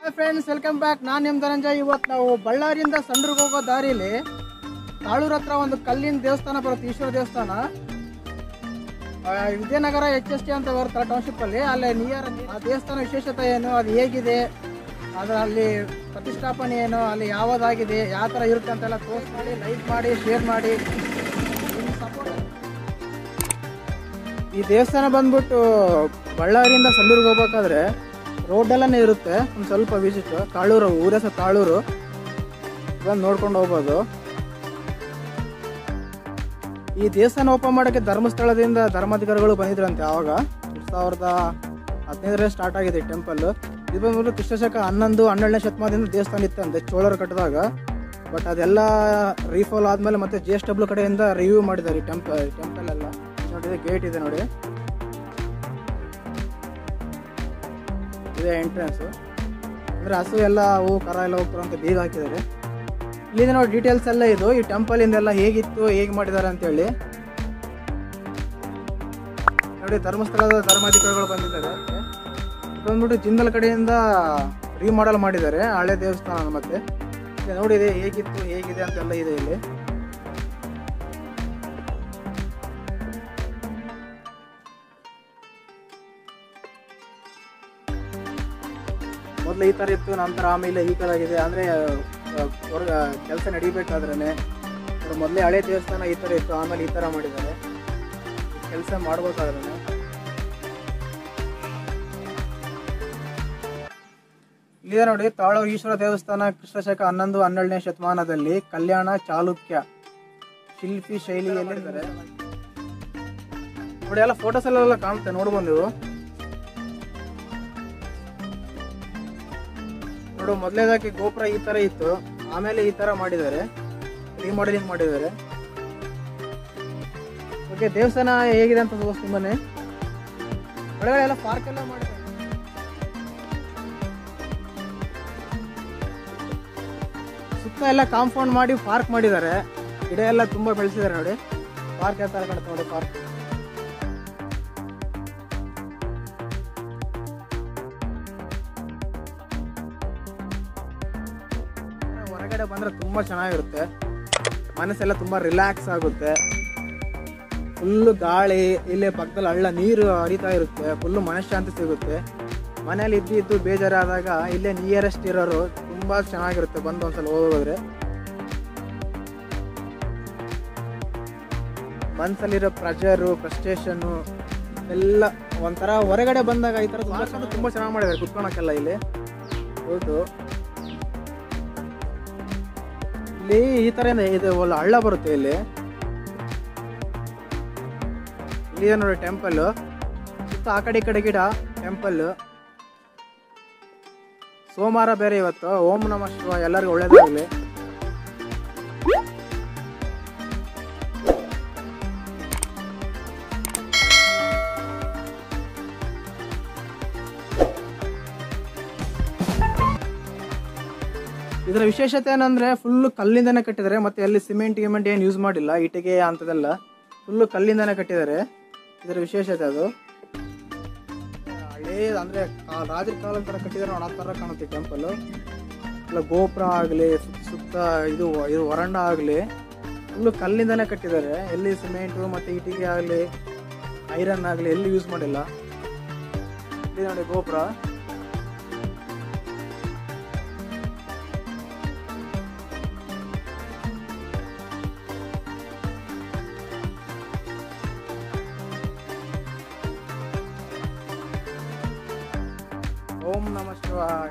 Hi friends welcome back ನಾನು ನಿಮ್ಮ ಧನಂಜಯ್ ಇವತ್ತು ನಾವು ಬಳ್ಳಾರಿಯಿಂದ ಸಂಡ್ರಿಗೆ ಹೋಗೋ ದಾರಿಲಿ ತಾಳೂರ್ ಹತ್ರ ಒಂದು ಕಲ್ಲಿನ ದೇವಸ್ಥಾನ ಬರುತ್ತೆ ಈಶ್ವರ ದೇವಸ್ಥಾನ ಆ, ವಿಜಯನಗರ ಎಚ್ ಎಸ್ ಟಿ ಅಂತ ಬರುತ್ತೆ ಟೌನ್ಶಿಪ್ ಅಲ್ಲಿ ಅಲ್ಲಿ ನಿಯರ್ ಆ ದೇವಸ್ಥಾನ ವಿಶೇಷತೆ ಏನು ಅದು ಹೇಗಿದೆ ಅದರ ಅಲ್ಲಿ ಪ್ರತಿಷ್ಠಾಪನೆ ಏನು ಅಲ್ಲಿ ಯಾವ್ದಾಗಿದೆ ಯಾವ ಥರ ಇರುತ್ತೆ ಅಂತೆಲ್ಲ ಪೋಸ್ಟ್ ಮಾಡಿ ಲೈಕ್ ಮಾಡಿ ಶೇರ್ ಮಾಡಿ ನಿಮ್ಮ support ಈ ದೇವಸ್ಥಾನ ಬಂದ್ಬಿಟ್ಟು ಬಳ್ಳಾರಿಯಿಂದ ಸಂಡೂರಿಗೆ ಹೋಗ್ಬೇಕಾದ್ರೆ ರೋಡಲ್ಲೇ ಇರುತ್ತೆ ಒಂದು ಸ್ವಲ್ಪ ವಿಸಿಟ್ ತಾಳೂರು ಊರ ಹೆಸರು ತಾಳೂರು ಬಂದು ನೋಡ್ಕೊಂಡು ಹೋಗ್ಬೋದು ಈ ದೇವಸ್ಥಾನ ಓಪನ್ ಮಾಡೋಕ್ಕೆ ಧರ್ಮಸ್ಥಳದಿಂದ ಧರ್ಮಾಧಿಕಾರಿಗಳು ಬಂದಿದ್ರಂತೆ ಆವಾಗ ಎರಡು ಸಾವಿರದ ಹದಿನೈದರಲ್ಲಿ ಸ್ಟಾರ್ಟ್ ಆಗಿದೆ ಈ ಟೆಂಪಲ್ ಇದು ಬಂದ್ಬಿಟ್ಟು ಕ್ರಿಸ್ತಶಕ ಹನ್ನೊಂದು ಹನ್ನೆರಡನೇ ಶತಮಾನದಿಂದ ದೇವಸ್ಥಾನ ಇತ್ತಂತೆ ಚೋಳರು ಕಟ್ಟಿದಾಗ ಬಟ್ ಅದೆಲ್ಲ ರೀಫಾಲ್ ಆದಮೇಲೆ ಮತ್ತೆ ಜಿ ಎಸ್ ಡಬ್ಲ್ಯೂ ಕಡೆಯಿಂದ ರಿವ್ಯೂ ಮಾಡಿದ್ದಾರೆ ಈ ಟೆಂಪಲ್ ಟೆಂಪಲ್ ಎಲ್ಲ ನೋಡಿ ಗೇಟ್ ಇದೆ ನೋಡಿ ಇದೆ ಎಂಟ್ರೆನ್ಸ್ ಅಂದ್ರೆ ಹಸು ಎಲ್ಲ ಹೂ ಕರ ಎಲ್ಲ ಹೋಗ್ತಾರೆ ಅಂತ ಬೀಗ ಹಾಕಿದ್ದಾರೆ ಇಲ್ಲಿದೆ ನೋಡಿ ಡೀಟೇಲ್ಸ್ ಎಲ್ಲ ಇದು ಈ ಟೆಂಪಲ್ ಇಂದೆಲ್ಲ ಹೇಗಿತ್ತು ಹೇಗೆ ಮಾಡಿದ್ದಾರೆ ಅಂತೇಳಿ ನೋಡಿ ಧರ್ಮಸ್ಥಳದ ಧರ್ಮಾಧಿಕಾರಿಗಳು ಬಂದಿದ್ದಾರೆ ಇದು ಬಂದ್ಬಿಟ್ಟು ಜಿಂದಲ್ ಕಡೆಯಿಂದ ರೀಮಾಡಲ್ ಮಾಡಿದ್ದಾರೆ ಹಳೆ ದೇವಸ್ಥಾನ ಮತ್ತೆ ಇಲ್ಲಿ ನೋಡಿ ಇದೆ ಹೇಗಿತ್ತು ಹೇಗಿದೆ ಅಂತೆಲ್ಲ ಇದೆ ಇಲ್ಲಿ ಮೊದಲು ಈ ಥರ ಇತ್ತು ನಂತರ ಆಮೇಲೆ ಈ ಥರ ಆಗಿದೆ ಅಂದರೆ ಹೊರಗ ಕೆಲಸ ನಡಿಬೇಕಾದ್ರೇ ಮೊದಲೇ ಹಳೆ ದೇವಸ್ಥಾನ ಈ ಥರ ಇತ್ತು ಆಮೇಲೆ ಈ ಥರ ಮಾಡಿದ್ದಾರೆ ಕೆಲಸ ಮಾಡ್ಬೇಕಾದ್ರೇ ಇಲ್ಲಿದೆ ನೋಡಿ ತಾಳೂರು ಈಶ್ವರ ದೇವಸ್ಥಾನ ಕ್ರಿಸ್ತಶಕ ಹನ್ನೊಂದು ಹನ್ನೆರಡನೇ ಶತಮಾನದಲ್ಲಿ ಕಲ್ಯಾಣ ಚಾಲುಕ್ಯ ಶಿಲ್ಪಿ ಶೈಲಿಯಲ್ಲಿ ಇದ್ದಾರೆ ನೋಡಿ ಎಲ್ಲ ಫೋಟೋಸ್ ಎಲ್ಲ ಕಾಣುತ್ತೆ ನೋಡ್ಬೋದು ನೀವು ನೋಡು ಮೊದಲೇದಾಗಿ ಗೋಪುರ ಈ ತರ ಇತ್ತು ಆಮೇಲೆ ಈ ತರ ಮಾಡಿದ್ದಾರೆ ರಿಮಾಡೆಲಿಂಗ್ ಮಾಡಿದ್ದಾರೆ ಓಕೆ ದೇವಸ್ಥಾನ ಹೇಗಿದೆ ಅಂತ ತೋರಿಸ್ತೀನಿ ಬನ್ನಿ ಒಳಗಡೆ ಎಲ್ಲ ಪಾರ್ಕ್ ಎಲ್ಲ ಮಾಡಿದ್ದಾರೆ ಸುತ್ತ ಎಲ್ಲ ಕಾಂಪೌಂಡ್ ಮಾಡಿ ಪಾರ್ಕ್ ಮಾಡಿದ್ದಾರೆ ಗಿಡ ಎಲ್ಲ ತುಂಬಾ ಬೆಳೆಸಿದ್ದಾರೆ ನೋಡಿ ಪಾರ್ಕ್ ಯಾವ ತರ ಕಾಣುತ್ತೆ ನೋಡಿ ಪಾರ್ಕ್ ಹೊರಗಡೆ ಬಂದ್ರೆ ತುಂಬಾ ಚೆನ್ನಾಗಿರುತ್ತೆ ಮನಸ್ಸೆಲ್ಲ ತುಂಬಾ ರಿಲ್ಯಾಕ್ಸ್ ಆಗುತ್ತೆ ಫುಲ್ಲು ಗಾಳಿ ಇಲ್ಲೇ ಪಕ್ಕದಲ್ಲಿ ಹಳ್ಳ ನೀರು ಹರಿತಾ ಇರುತ್ತೆ ಫುಲ್ಲು ಮನಃಶಾಂತಿ ಸಿಗುತ್ತೆ ಮನೇಲಿ ಇದ್ದು ಇದ್ದು ಬೇಜಾರಾದಾಗ ಇಲ್ಲೇ ನಿಯರೆಸ್ಟ್ ಇರೋರು ತುಂಬಾ ಚೆನ್ನಾಗಿರುತ್ತೆ ಬಂದು ಒಂದ್ಸಲ ಹೋಗೋದ್ರೆ ಮನ್ಸಲ್ಲಿರೋ ಪ್ರೆಷರು ಫ್ರಸ್ಟ್ರೇಷನ್ನು ಎಲ್ಲ ಒಂಥರ ಹೊರಗಡೆ ಬಂದಾಗ ಈ ಥರ ತುಂಬ ತುಂಬ ಚೆನ್ನಾಗಿ ಮಾಡಿದ್ದಾರೆ ಕುತ್ಕೊಳಕ್ಕೆಲ್ಲ ಇಲ್ಲಿ ಹೌದು ಇಲ್ಲಿ ಈ ತರ ಇದೆ ಇದು ಒಳ್ಳೆ ಹಳ್ಳ ಬರುತ್ತೆ ಇಲ್ಲಿ ಇಲ್ಲಿ ಇದೆ ನೋಡಿ ಟೆಂಪಲ್ ಸುತ್ತ ಆ ಕಡೆ ಈ ಕಡೆ ಗಿಡ ಟೆಂಪಲ್ ಸೋಮವಾರ ಬೇರೆ ಇವತ್ತು ಓಂ ನಮ ಶಿವ ಎಲ್ಲರಿಗೂ ಒಳ್ಳೇದಾಗಲಿ ಇದರ ವಿಶೇಷತೆ ಏನಂದ್ರೆ ಫುಲ್ ಕಲ್ಲಿಂದನೇ ಕಟ್ಟಿದ್ದಾರೆ ಮತ್ತೆ ಅಲ್ಲಿ ಸಿಮೆಂಟ್ ಗಿಮೆಂಟ್ ಏನು ಯೂಸ್ ಮಾಡಿಲ್ಲ ಇಟ್ಟಿಗೆ ಅಂತದೆಲ್ಲ ಫುಲ್ ಕಲ್ಲಿಂದನೇ ಕಟ್ಟಿದ್ದಾರೆ ಇದರ ವಿಶೇಷತೆ ಅದು ಹಳೇ ಅಂದ್ರೆ ಕಾ- ರಾಜರ ಕಾಲದ ತರ ಕಟ್ಟಿದ್ದಾರೆ ನೋಡಿ ಆ ತರ ಕಾಣುತ್ತೆ ಟೆಂಪಲ್ ಇಲ್ಲ ಗೋಪುರ ಆಗಲಿ ಸುತ್ತ ಸುತ್ತ ಇದು ಇದು ವರಂಡ ಆಗಲಿ ಫುಲ್ ಕಲ್ಲಿಂದನೇ ಕಟ್ಟಿದ್ದಾರೆ ಎಲ್ಲಿ ಸಿಮೆಂಟು ಮತ್ತೆ ಇಟ್ಟಿಗೆ ಆಗಲಿ ಐರನ್ ಆಗಲಿ ಎಲ್ಲಿ ಯೂಸ್ ಮಾಡಿಲ್ಲ ಇಲ್ಲಿ ನೋಡಿ ಗೋಪುರ ಓಂ ನಮ ಶಿವಾಯ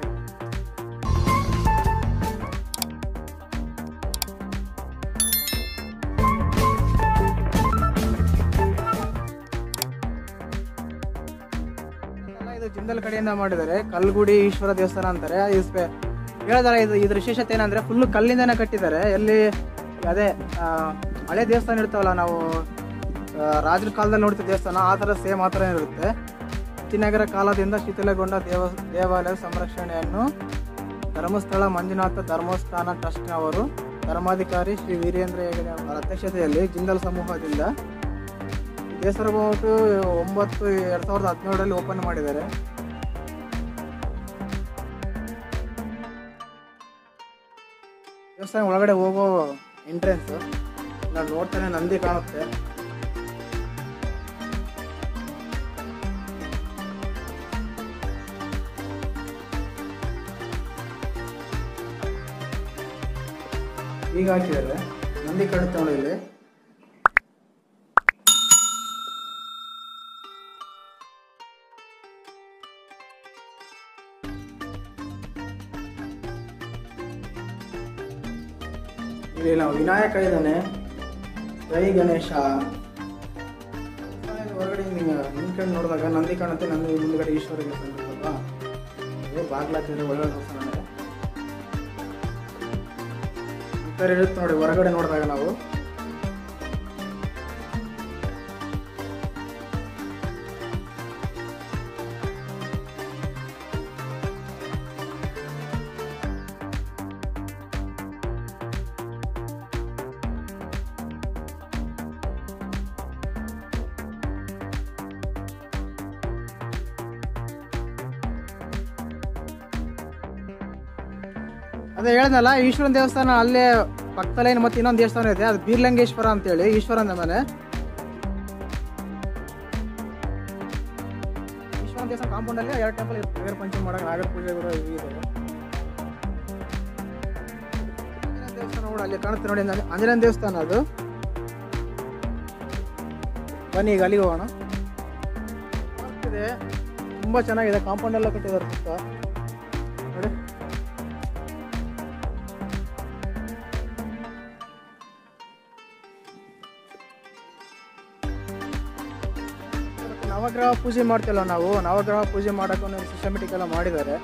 ಎಲ್ಲ ಇದು ಜಿಂದಲ್ ಕಡೆಯಿಂದ ಮಾಡಿದ್ದಾರೆ ಕಲ್ಗುಡಿ ಈಶ್ವರ ದೇವಸ್ಥಾನ ಅಂತಾರೆ ಇದು ಸ್ಪೆ- ಹೇಳಿದಾರೆ ಇದು ಇದ್ರ ವಿಶೇಷತೆ ಏನಂದ್ರೆ ಫುಲ್ ಕಲ್ಲಿಂದನೇ ಕಟ್ಟಿದ್ದಾರೆ ಎಲ್ಲಿ ಅದೇ ಆ, ಹಳೆ ದೇವಸ್ಥಾನ ಇರ್ತಾವಲ್ಲ ನಾವು ಆ, ರಾಜರ ಕಾಲದಲ್ಲಿ ನೋಡ್ತೀವಿ ದೇವಸ್ಥಾನ ಆ ಥರ ಸೇಮ್ ಆ ಥರ ಇರುತ್ತೆ ವಿಜಯನಗರ ಕಾಲದಿಂದ ಶಿಥಿಲಗೊಂಡ ದೇವ ದೇವಾಲಯ ಸಂರಕ್ಷಣೆಯನ್ನು ಧರ್ಮಸ್ಥಳ ಮಂಜುನಾಥ ಧರ್ಮಸ್ಥಾನ ಟ್ರಸ್ಟ್ನವರು ಧರ್ಮಾಧಿಕಾರಿ ಶ್ರೀ ವೀರೇಂದ್ರ ಹೆಗಡೆ ಅವರ ಅಧ್ಯಕ್ಷತೆಯಲ್ಲಿ ಜಿಂದಲ್ ಸಮೂಹದಿಂದ ಈ ದೇವಸ್ಥಾನ ಬಂದ್ಬಿಟ್ಟು ಒಂಬತ್ತು ಎರಡು ಸಾವಿರದ ಹದಿನೇಳರಲ್ಲಿ ಓಪನ್ ಮಾಡಿದ್ದಾರೆ ದೇವಸ್ಥಾನ ಒಳಗಡೆ ಹೋಗೋ ಎಂಟ್ರೆನ್ಸ್ ನಾವು ನೋಡ್ತಾನೆ ನಂದಿ ಕಾಣುತ್ತೆ ಈಗ ಹಾಕಿದ್ದಾರೆ ನಂದಿ ಕಾಣುತ್ತೆ ನೋಡಿ ಇಲ್ಲಿ ಇಲ್ಲಿ ನಾವು ವಿನಾಯಕ ಇದ್ದಾನೆ ಜೈ ಗಣೇಶ ದೇವಸ್ಥಾನದ ಹೊರಗಡೆ ನಿಂತ್ಕೊಂಡು ನೋಡಿದಾಗ ನಂದಿ ಕಾಣುತ್ತೆ ನಂದಿ ಮುಂದ್ಗಡೆ ಈಶ್ವರ ದೇವಸ್ಥಾನ ಇರುತ್ತಲ್ವಾ ಅದು ಬಾಗ್ಲಾತಿದ್ರೆ ಒಳ್ಳೆ ದೇವಸ್ಥಾನ ಇದೆ. ಈ ಥರ ಇರುತ್ತೆ ನೋಡಿ ಹೊರಗಡೆ ನೋಡಿದಾಗ ನಾವು ಅದೇ ಹೇಳ್ದಲ್ಲ ಈಶ್ವರನ ದೇವಸ್ಥಾನ ಅಲ್ಲೇ ಪಕ್ಕದಲ್ಲೇ ಮತ್ತೆ ಇನ್ನೊಂದು ದೇವಸ್ಥಾನ ಇದೆ ಅದು ಬೀರ್ಲಿಂಗೇಶ್ವರ ಅಂತೇಳಿ ಈಶ್ವರನ ಮನೆ ಈಶ್ವರನ ದೇವಸ್ಥಾನ ಕಾಂಪೌಂಡ್ ಅಲ್ಲಿ ಎರಡು ಟೆಂಪಲ್ ಇರುತ್ತೆ ನಾಗರ ಪಂಚಮಿ ಮಾಡಕ್ಕೆ ನಾಗರ ಪೂಜೆ ಕೂಡ ಇದೆ ಆಂಜನೇಯ ದೇವಸ್ಥಾನ ಕೂಡ ಅಲ್ಲಿ ಕಾಣುತ್ತೆ ನೋಡಿ ಆಂಜ- ಆಂಜನೇಯ ದೇವಸ್ಥಾನ ಅದು ಬನ್ನಿ ಈಗ ಅಲ್ಲಿಗೆ ಹೋಗೋಣ ಇದೆ ತುಂಬಾ ಚೆನ್ನಾಗಿದೆ ಕಾಂಪೌಂಡ್ ಎಲ್ಲ ಕಟ್ಟಿದ್ದಾರೆ ಸುತ್ತ ನೋಡಿ ಮತ್ತೆ ನವಗ್ರಹ ಪೂಜೆ ಮಾಡ್ತಿಲ್ಲ ನಾವು ನವಗ್ರಹ ಪೂಜೆ ಮಾಡಕ್ಕೆ ಒಂದು ಸಿಸ್ಟಮೆಟಿಕ್ ಎಲ್ಲ ಮಾಡಿದ್ದಾರೆ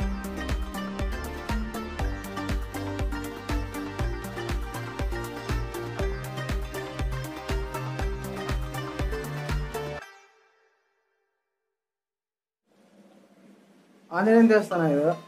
ಆಂಜನೇಯ ದೇವಸ್ಥಾನ ಇದು